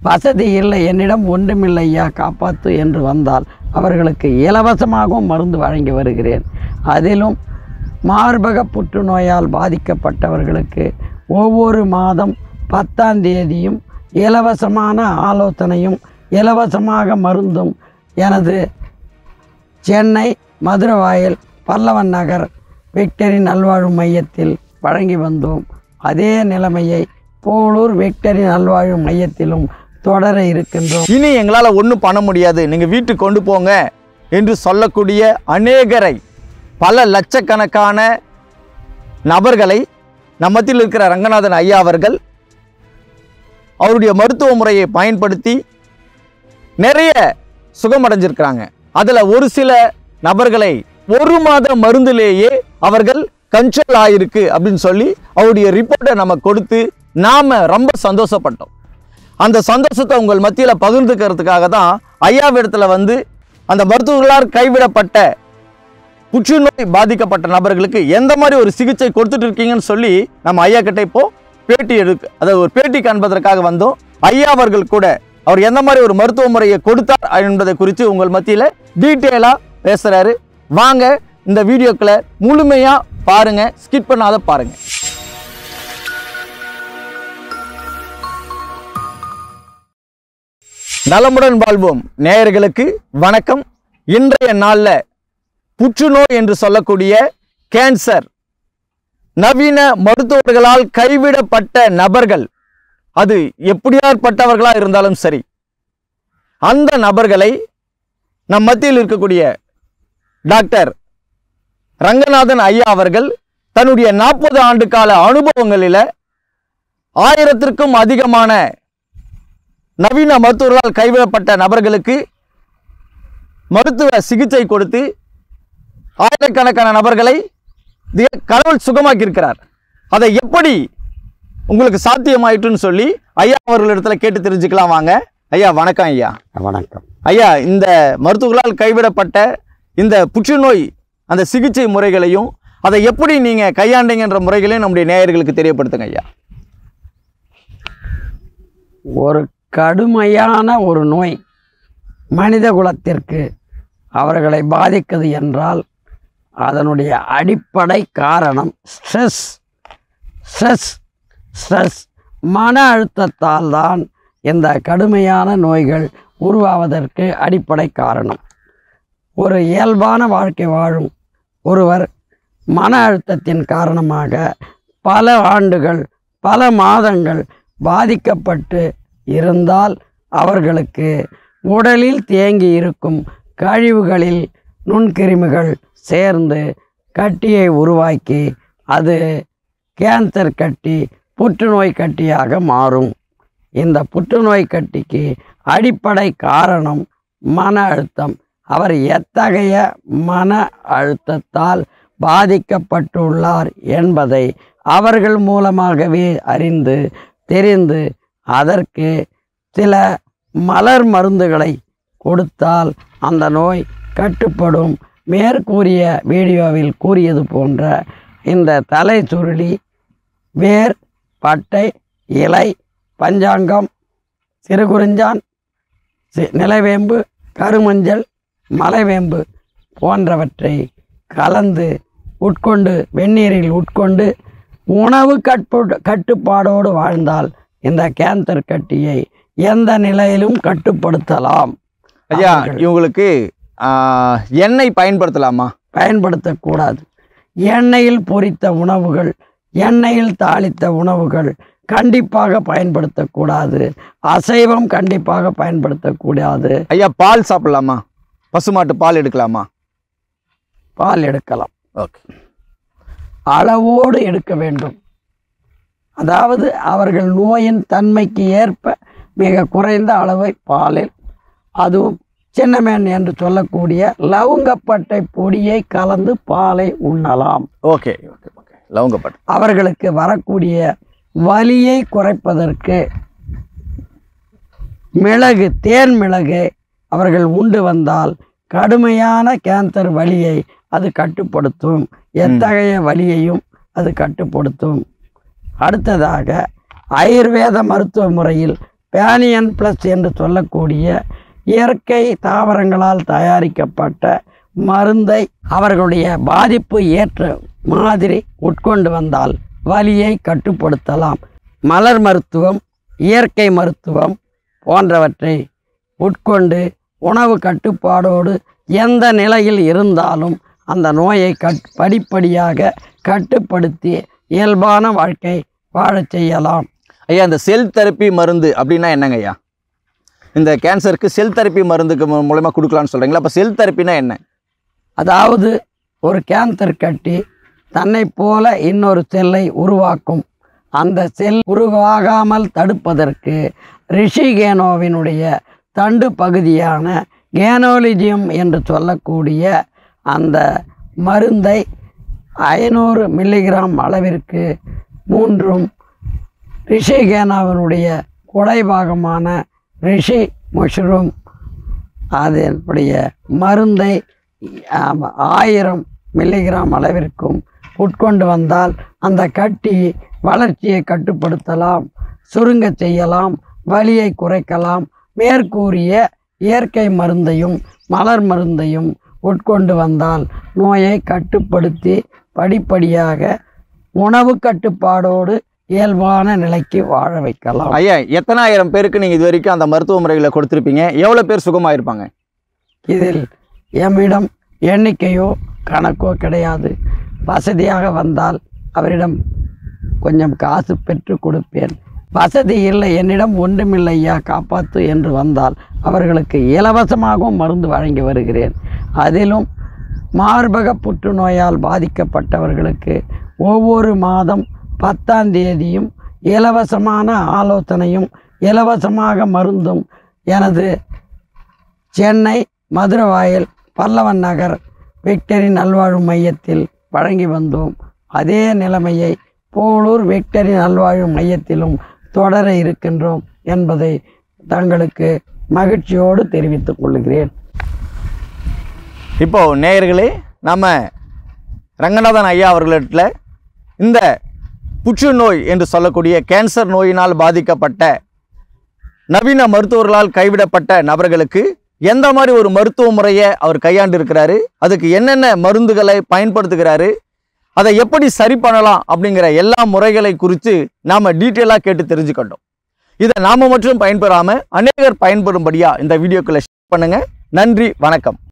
வசதி இல்லை என்னிடம் ஒன்றுமில்லை ஐயா காப்பாற்று என்று வந்தால் அவர்களுக்கு இலவசமாகவும் மருந்து வழங்கி வருகிறேன் அதிலும் மார்பக புற்றுநோயால் பாதிக்கப்பட்டவர்களுக்கு ஒவ்வொரு மாதம் பத்தாம் தேதியும் இலவசமான ஆலோசனையும் இலவசமாக மருந்தும் எனது சென்னை மதுரவாயல் பல்லவன் நகர் விக்டரி நல்வாழ்வு மையத்தில் வழங்கி வந்தோம் அதே நிலைமையை போலூர் விக்டரி நல்வாழ்வு மையத்திலும் தொடர இருக்கின்றோம் இனி எங்களால் ஒன்றும் பண்ண முடியாது நீங்கள் வீட்டுக்கு கொண்டு போங்க என்று சொல்லக்கூடிய அநேகரை பல லட்சக்கணக்கான நபர்களை நம்மத்தில் இருக்கிற ரங்கநாதன் ஐயா அவர்கள் அவருடைய மருத்துவ முறையை பயன்படுத்தி நிறைய சுகமடைஞ்சிருக்கிறாங்க அதில் ஒரு சில நபர்களை ஒரு மாத மருந்திலேயே அவர்கள் கண்ட்ரோல் ஆயிருக்கு அப்படின்னு சொல்லி அவருடைய ரிப்போர்ட்டை நம்ம கொடுத்து நாம் ரொம்ப சந்தோஷப்பட்டோம் அந்த சந்தோஷத்தை உங்கள் மத்தியில் பகிர்ந்துக்கிறதுக்காக தான் ஐயாவிடத்தில் வந்து அந்த மருத்துவர்களால் கைவிடப்பட்ட புற்றுநோய் பாதிக்கப்பட்ட நபர்களுக்கு எந்த மாதிரி ஒரு சிகிச்சை கொடுத்துட்டு இருக்கீங்கன்னு சொல்லி நம்ம ஐயா கிட்ட இப்போ பேட்டி எடுக்க அதாவது ஒரு பேட்டி காண்பதற்காக வந்தோம் ஐயா அவர்கள் கூட அவர் எந்த மாதிரி ஒரு மருத்துவ முறையை கொடுத்தார் என்பதை குறித்து உங்கள் மத்தியில் டீட்டெயிலாக பேசுகிறாரு வாங்க இந்த வீடியோக்களை முழுமையாக பாருங்க ஸ்கிப் பண்ணாத பாருங்க நலமுடன் வாழ்வோம் நேயர்களுக்கு வணக்கம் இன்றைய நாளில் புற்றுநோய் என்று சொல்லக்கூடிய கேன்சர் நவீன மருத்துவர்களால் கைவிடப்பட்ட நபர்கள் அது எப்படியாற்பட்டவர்களாக இருந்தாலும் சரி அந்த நபர்களை நம் மத்தியில் இருக்கக்கூடிய டாக்டர் ரங்கநாதன் ஐயா அவர்கள் தன்னுடைய நாற்பது ஆண்டு கால அனுபவங்களில் ஆயிரத்திற்கும் அதிகமான நவீன மருத்துவர்களால் கைவிடப்பட்ட நபர்களுக்கு மருத்துவ சிகிச்சை கொடுத்து ஆயிரக்கணக்கான நபர்களை தி- கடவுள் சுகமாக்கி இருக்கிறார் அதை எப்படி உங்களுக்கு சாத்தியமாயிட்டுன்னு சொல்லி ஐயா அவர்களிடத்துல கேட்டு தெரிஞ்சுக்கலாம் வாங்க ஐயா வணக்கம் ஐயா வணக்கம் ஐயா இந்த மருத்துவர்களால் கைவிடப்பட்ட இந்த புற்றுநோய் அந்த சிகிச்சை முறைகளையும் அதை எப்படி நீங்க கையாண்டீங்கன்ற முறைகளையும் நம்முடைய நேயர்களுக்கு தெரியப்படுத்துங்க ஐயா ஒரு கடுமையான ஒரு நோய் மனித குலத்திற்கு அவர்களை பாதிக்குது என்றால் அதனுடைய அடிப்படை காரணம் ஸ்ட்ரெஸ் ஸ்ட்ரெஸ் ஸ்ட்ரெஸ் மன அழுத்தத்தால் தான் இந்த கடுமையான நோய்கள் உருவாவதற்கு அடிப்படை காரணம் ஒரு இயல்பான வாழ்க்கை வாழும் ஒருவர் மன அழுத்தத்தின் காரணமாக பல ஆண்டுகள் பல மாதங்கள் பாதிக்கப்பட்டு இருந்தால் அவர்களுக்கு உடலில் தேங்கி இருக்கும் கழிவுகளில் நுண்கிருமிகள் சேர்ந்து கட்டியை உருவாக்கி அது கேன்சர் கட்டி புற்றுநோய் கட்டியாக மாறும் இந்த புற்றுநோய் கட்டிக்கு அடிப்படை காரணம் மன அழுத்தம் அவர் எத்தகைய மன அழுத்தத்தால் பாதிக்கப்பட்டுள்ளார் என்பதை அவர்கள் மூலமாகவே அறிந்து தெரிந்து அதற்கு சில மலர் மருந்துகளை கொடுத்தால் அந்த நோய் கட்டுப்படும் மேற்கூறிய வீடியோவில் கூறியது போன்ற இந்த தலை சுருளி வேர் பட்டை இலை பஞ்சாங்கம் சிறுகுறிஞ்சான் சி- நிலவேம்பு கருமஞ்சள் மலைவேம்பு போன்றவற்றை கலந்து உட்கொண்டு வெந்நீரில் உட்கொண்டு உணவு கட்பு கட்டுப்பாடோடு வாழ்ந்தால் இந்த கேன்சர் கட்டியை எந்த நிலையிலும் கட்டுப்படுத்தலாம் ஐயா அவர்கள் இவங்களுக்கு ஆஹ், எண்ணெய் பயன்படுத்தலாமா பயன்படுத்தக்கூடாது எண்ணெயில் பொரித்த உணவுகள் எண்ணெயில் தாளித்த உணவுகள் கண்டிப்பாக பயன்படுத்தக்கூடாது அசைவம் கண்டிப்பாக பயன்படுத்தக்கூடாது ஐயா பால் சாப்பிடலாமா பசுமாட்டு பால் எடுக்கலாமா பால் எடுக்கலாம் ஓகே அளவோடு எடுக்க வேண்டும் அதாவது அவர்கள் நோயின் தன்மைக்கு ஏற்ப மிக குறைந்த அளவை பாலில் அதுவும் சின்னமேன் என்று சொல்லக்கூடிய லவங்கப்பட்டை பொடியை கலந்து பாலை உண்ணலாம் ஓகே ஓகே ஓகே லவங்கப்பட்டு அவர்களுக்கு வரக்கூடிய வலியை குறைப்பதற்கு மிளகு தேன் மிளகு அவர்கள் உண்டு வந்தால் கடுமையான கேன்சர் வலியை அது கட்டுப்படுத்தும் எத்தகைய வலியையும் அது கட்டுப்படுத்தும் அடுத்ததாக ஆயுர்வேத மருத்துவ முறையில் பேனியன் ப்ளஸ் என்று சொல்லக்கூடிய இயற்கை தாவரங்களால் தயாரிக்கப்பட்ட மருந்தை அவர்களுடைய பாதிப்பு ஏற்ற மாதிரி உட்கொண்டு வந்தால் வலியை கட்டுப்படுத்தலாம் மலர் மருத்துவம் இயற்கை மருத்துவம் போன்றவற்றை உட்கொண்டு உணவு கட்டுப்பாடோடு எந்த நிலையில் இருந்தாலும் அந்த நோயை கட் படிப்படியாக கட்டுப்படுத்தி இயல்பான வாழ்க்கை வாழச் செய்யலாம் ஐயா இந்த செல் தெரப்பி மருந்து அப்படின்னா என்னங்க ஐயா இந்த கேன்சருக்கு செல் தெரப்பி மருந்துக்கு மூ- மூலமா கொடுக்கலாம்னு சொல்கிறீங்களா அப்போ செல் தெரப்பினா என்ன அதாவது ஒரு கேன்சர் கட்டி தன்னைப் போல இன்னொரு செல்லை உருவாக்கும் அந்த செல் உருவாகாமல் தடுப்பதற்கு ரிஷிகேனோவினுடைய தண்டு பகுதியான கேனோலிஜியம் என்று சொல்லக்கூடிய அந்த மருந்தை ஐநூறு மில்லிகிராம் அளவிற்கு மூன்றும் ரிஷிகேனாவினுடைய குடைபாகமான ரிஷி மஷ்ரூம் அதனுடைய மருந்தை ஆம், ஆயிரம் மில்லிகிராம் அளவிற்கும் உட்கொண்டு வந்தால் அந்த கட்டி வளர்ச்சியை கட்டுப்படுத்தலாம் சுருங்க செய்யலாம் வலியை குறைக்கலாம் மேற்கூறிய இயற்கை மருந்தையும் மலர் மருந்தையும் உட்கொண்டு வந்தால் நோயை கட்டுப்படுத்தி படிப்படியாக உணவு கட்டுப்பாடோடு இயல்பான நிலைக்கு வாழ வைக்கலாம் ஐயா எத்தனாயிரம் பேருக்கு நீங்கள் இது வரைக்கும் அந்த மருத்துவ முறைகளை கொடுத்துருப்பீங்க எவ்வளோ பேர் சுகமாயிருப்பாங்க இதில் எம்மிடம் எண்ணிக்கையோ கணக்கோ கிடையாது வசதியாக வந்தால் அவரிடம் கொஞ்சம் காசு பெற்று கொடுப்பேன் வசதி இல்லை என்னிடம் ஒன்றுமில்லை ஐயா காப்பாற்று என்று வந்தால் அவர்களுக்கு இலவசமாகவும் மருந்து வழங்கி வருகிறேன் அதிலும் மார்பக புற்றுநோயால் பாதிக்கப்பட்டவர்களுக்கு ஒவ்வொரு மாதம் பத்தாம் தேதியும் இலவசமான ஆலோசனையும் இலவசமாக மருந்தும் எனது சென்னை மதுரவாயல் பல்லவன் நகர் விக்டரி நல்வாழ்வு மையத்தில் வழங்கி வந்தோம் அதே நிலைமையை போலூர் விக்டரி நல்வாழ்வு மையத்திலும் தொடர இருக்கின்றோம் என்பதை தங்களுக்கு மகிழ்ச்சியோடு தெரிவித்துக் கொள்கிறேன் இப்போ நேயர்களே நம்ம ரங்கநாதன் ஐயா அவர்களிடத்தில் இந்த புற்றுநோய் என்று சொல்லக்கூடிய கேன்சர் நோயினால் பாதிக்கப்பட்ட நவீன மருத்துவர்களால் கைவிடப்பட்ட நபர்களுக்கு எந்த மாதிரி ஒரு மருத்துவ முறையை அவர் கையாண்டு இருக்கிறாரு அதுக்கு என்னென்ன மருந்துகளை பயன்படுத்துகிறாரு அதை எப்படி சரி பண்ணலாம் அப்படிங்கிற எல்லா முறைகளை குறித்து நாம் டீட்டெயிலாக கேட்டு தெரிஞ்சுக்கிட்டோம் இதை நாம மட்டும் பயன்பெறாமல் அநேகர் பயன்படும்படியாக இந்த வீடியோக்களை ஷேர் பண்ணுங்க நன்றி வணக்கம்